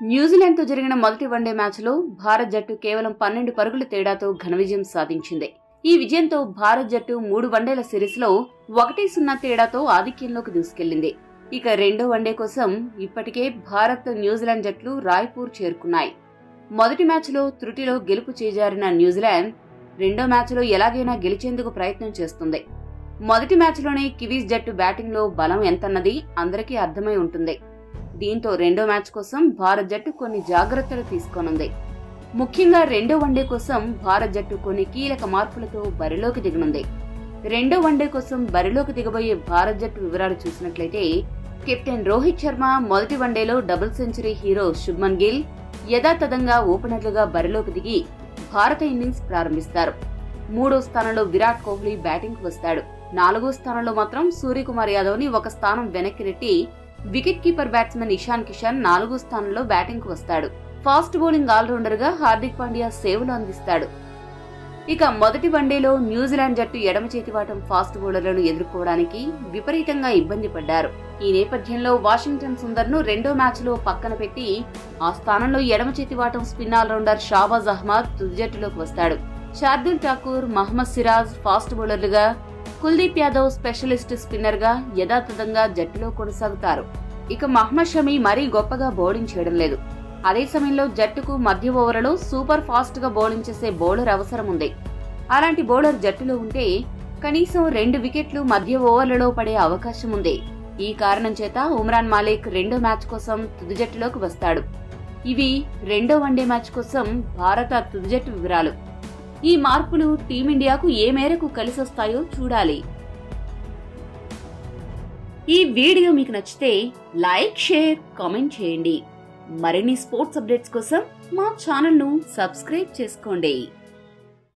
న్యూజిలాండ్తో జరిగిన మొదటి వన్డే మ్యాచ్లో భారత్ జట్టు కేవలం పన్నెండు పరుగుల తేడాతో ఘన విజయం సాధించింది ఈ విజయంతో భారత్ జట్టు మూడు వన్డేల సిరీస్లో ఒకటి సున్నా తేడాతో ఆధిక్యంలోకి దూసుకెళ్లింది ఇక రెండో వన్డే కోసం ఇప్పటికే భారత్ న్యూజిలాండ్ జట్లు రాయ్పూర్ చేరుకున్నాయి మొదటి మ్యాచ్లో త్రుటిలో గెలుపు చేజారిన న్యూజిలాండ్ రెండో మ్యాచ్లో ఎలాగైనా గెలిచేందుకు ప్రయత్నం చేస్తుంది మొదటి మ్యాచ్లోనే కివీస్ జట్టు బ్యాటింగ్లో బలం ఎంతన్నది అందరికీ అర్థమై ఉంటుంది దీంతో రెండో మ్యాచ్ కోసం భారత్ జట్టు కొన్ని జాగ్రత్తలు తీసుకోనుంది ముఖ్యంగా రెండో వన్డే కోసం భారత్ జట్టు కొన్ని కీలక మార్పులతో బరిలోకి దిగనుంది రెండో వన్డే కోసం బరిలోకి దిగబోయే భారత్ జట్టు వివరాలు చూసినట్లయితే కెప్టెన్ రోహిత్ శర్మ మొదటి వన్డేలో double century hero Shubman Gill యథాతథంగా ఓపెనర్లుగా బరిలోకి దిగి భారత ఇన్నింగ్స్ ప్రారంభిస్తారు మూడో స్థానంలో విరాట్ కోహ్లీ బ్యాటింగ్ వస్తాడు నాలుగో స్థానంలో మాత్రం సూర్యకుమార్ యాదవ్ ని ఒక స్థానం వెనక్కి నెట్టి wicket keeper batsmen Ishan Kishan నాలుగో స్థానంలో బ్యాటింగ్ కు వస్తాడు ఫాస్ట్ బౌలింగ్ ఆల్రౌండర్ గా హార్దిక్ పాండ్యా సేవలు అందిస్తాడు ఇక మొదటి వన్డేలో న్యూజిలాండ్ జట్టు ఎడమ చేతివాటం ఫాస్ట్ బౌలర్లను ఎదుర్కోవడానికి విపరీతంగా ఇబ్బంది పడ్డారు ఈ నేపథ్యంలో వాషింగ్టన్ సుందర్ ను రెండో మ్యాచ్ లో పక్కన పెట్టి ఆ స్థానంలో ఎడమ చేతివాటం స్పిన్ ఆల్రౌండర్ షాబాజ్ అహ్మద్ తుది జట్టులోకి వస్తాడు షార్దుల్ ఠాకూర్ మహమ్మద్ సిరాజ్ ఫాస్ట్ బౌలర్లుగా కుల్దీప్ యాదవ్ స్పెషలిస్ట్ స్పిన్నర్ గా యథాతథంగా జట్టులో కొనసాగుతారు ఇక మహమ్మద్ షమి మరీ గొప్పగా బౌలింగ్ చేయడం లేదు అదే సమయంలో జట్టుకు మధ్య ఓవర్లలో సూపర్ ఫాస్ట్ గా బౌలింగ్ చేసే బౌలర్ అవసరం ఉంది అలాంటి బౌలర్ జట్టులో ఉంటే కనీసం రెండు వికెట్లు మధ్య ఓవర్లలో పడే అవకాశం ఉంది ఈ కారణం చేత ఉమ్రాన్ మాలిక్ రెండో మ్యాచ్ కోసం తుది జట్టులోకి వస్తాడు ఇవి రెండో వన్డే మ్యాచ్ కోసం భారత తుది జట్టు వివరాలు ఈ మార్పులు టీమిండియాకు ఏ మేరకు కలిసొస్తాయో చూడాలి ఈ వీడియో మీకు నచ్చితే లైక్ షేర్ కామెంట్ చేయండి మరిన్ని స్పోర్ట్స్ అప్డేట్స్ కోసం మా ఛానల్ను సబ్స్క్రైబ్ చేసుకోండి